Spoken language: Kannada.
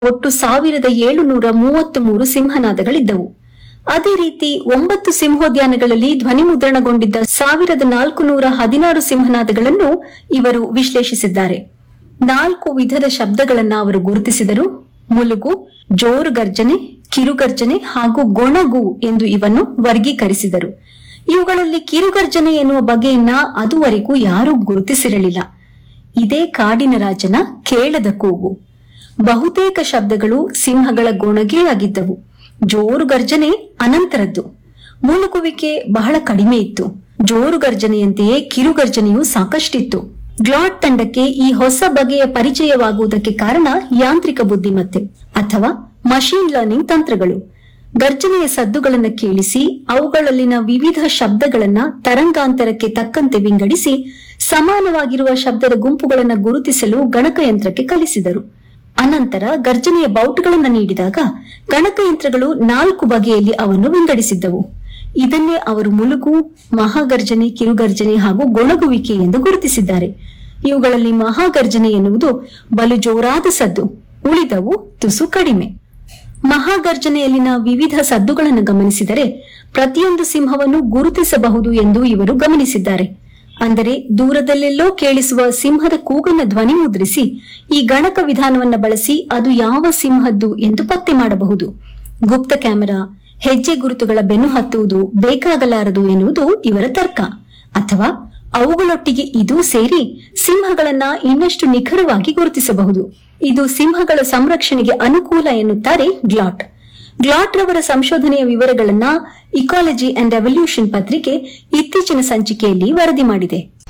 ಒಟ್ಟು ಸಾವಿರದ ಏಳುನೂರ ಮೂವತ್ತ್ ಮೂರು ಸಿಂಹನಾದಗಳಿದ್ದವು ಅದೇ ರೀತಿ ಒಂಬತ್ತು ಸಿಂಹೋದ್ಯಾನಗಳಲ್ಲಿ ಧ್ವನಿಮುದ್ರಣಗೊಂಡಿದ್ದ ಸಾವಿರದ ನಾಲ್ಕು ನೂರ ಹದಿನಾರು ಸಿಂಹನಾದಗಳನ್ನು ಇವರು ವಿಶ್ಲೇಷಿಸಿದ್ದಾರೆ ನಾಲ್ಕು ವಿಧದ ಶಬ್ದಗಳನ್ನ ಅವರು ಗುರುತಿಸಿದರು ಮುಲುಗು ಜೋರು ಗರ್ಜನೆ ಕಿರುಗರ್ಜನೆ ಹಾಗೂ ಗೊಣಗು ಎಂದು ಇವನ್ನು ವರ್ಗೀಕರಿಸಿದರು ಇವುಗಳಲ್ಲಿ ಕಿರುಗರ್ಜನೆ ಎನ್ನುವ ಬಗೆಯನ್ನ ಅದುವರೆಗೂ ಯಾರೂ ಗುರುತಿಸಿರಲಿಲ್ಲ ಇದೇ ಕಾಡಿನ ರಾಜನ ಕೇಳದ ಕೂಗು ಬಹುತೇಕ ಶಬ್ದಗಳು ಸಿಂಹಗಳ ಗೊಣಗೇ ಆಗಿದ್ದವು ಜೋರು ಗರ್ಜನೆ ಅನಂತರದ್ದು ಮುಳುಗುವಿಕೆ ಬಹಳ ಕಡಿಮೆ ಇತ್ತು ಜೋರು ಗರ್ಜನೆಯಂತೆಯೇ ಕಿರುಗರ್ಜನೆಯೂ ಸಾಕಷ್ಟಿತ್ತು ಗ್ಲಾಟ್ ತಂಡಕ್ಕೆ ಈ ಹೊಸ ಬಗೆಯ ಪರಿಚಯವಾಗುವುದಕ್ಕೆ ಕಾರಣ ಯಾಂತ್ರಿಕ ಬುದ್ಧಿಮತ್ತೆ ಅಥವಾ ಮಷೀನ್ ಲರ್ನಿಂಗ್ ತಂತ್ರಗಳು ಗರ್ಜನೆಯ ಸದ್ದುಗಳನ್ನ ಕೇಳಿಸಿ ಅವುಗಳಲ್ಲಿನ ವಿವಿಧ ಶಬ್ದಗಳನ್ನ ತರಂಗಾಂತರಕ್ಕೆ ತಕ್ಕಂತೆ ವಿಂಗಡಿಸಿ ಸಮಾನವಾಗಿರುವ ಶಬ್ದದ ಗುಂಪುಗಳನ್ನು ಗುರುತಿಸಲು ಗಣಕಯಂತ್ರಕ್ಕೆ ಕಲಿಸಿದರು ಅನಂತರ ಗರ್ಜನೆಯ ಬೌಟ್ಗಳನ್ನು ನೀಡಿದಾಗ ಗಣಕಯಂತ್ರಗಳು ನಾಲ್ಕು ಬಗೆಯಲ್ಲಿ ಅವನ್ನು ವಿಂಗಡಿಸಿದ್ದವು ಇದನ್ನೇ ಅವರು ಮುಳುಗು ಮಹಾಗರ್ಜನೆ ಕಿರುಗರ್ಜನೆ ಹಾಗೂ ಗೊಣಗುವಿಕೆ ಎಂದು ಗುರುತಿಸಿದ್ದಾರೆ ಇವುಗಳಲ್ಲಿ ಮಹಾಗರ್ಜನೆ ಎನ್ನುವುದು ಬಲು ಜೋರಾದ ಸದ್ದು ಉಳಿದವು ತುಸು ಕಡಿಮೆ ಮಹಾಗರ್ಜನೆಯಲ್ಲಿನ ವಿವಿಧ ಸದ್ದುಗಳನ್ನು ಗಮನಿಸಿದರೆ ಪ್ರತಿಯೊಂದು ಸಿಂಹವನ್ನು ಗುರುತಿಸಬಹುದು ಎಂದು ಇವರು ಗಮನಿಸಿದ್ದಾರೆ ಅಂದರೆ ದೂರದಲ್ಲೆಲ್ಲೋ ಕೇಳಿಸುವ ಸಿಂಹದ ಕೂಗನ್ನ ಧ್ವನಿ ಮುದ್ರಿಸಿ ಈ ಗಣಕ ವಿಧಾನವನ್ನ ಬಳಸಿ ಅದು ಯಾವ ಸಿಂಹದ್ದು ಎಂದು ಪತ್ತೆ ಮಾಡಬಹುದು ಗುಪ್ತ ಕ್ಯಾಮೆರಾ ಹೆಜ್ಜೆ ಗುರುತುಗಳ ಬೆನ್ನು ಹತ್ತುವುದು ಬೇಕಾಗಲಾರದು ಎನ್ನುವುದು ಇವರ ತರ್ಕ ಅಥವಾ ಅವುಗಳೊಟ್ಟಿಗೆ ಇದು ಸೇರಿ ಸಿಂಹಗಳನ್ನ ಇನ್ನಷ್ಟು ನಿಖರವಾಗಿ ಗುರುತಿಸಬಹುದು ಇದು ಸಿಂಹಗಳ ಸಂರಕ್ಷಣೆಗೆ ಅನುಕೂಲ ಎನ್ನುತ್ತಾರೆ ಗ್ಲಾಟ್ ಗ್ಲಾಟ್ ರವರ ಸಂಶೋಧನೆಯ ವಿವರಗಳನ್ನ ಇಕಾಲಜಿ ಅಂಡ್ ಎವಲ್ಯೂಷನ್ ಪತ್ರಿಕೆ ಇತ್ತೀಚಿನ ಸಂಚಿಕೆಯಲ್ಲಿ ವರದಿ ಮಾಡಿದೆ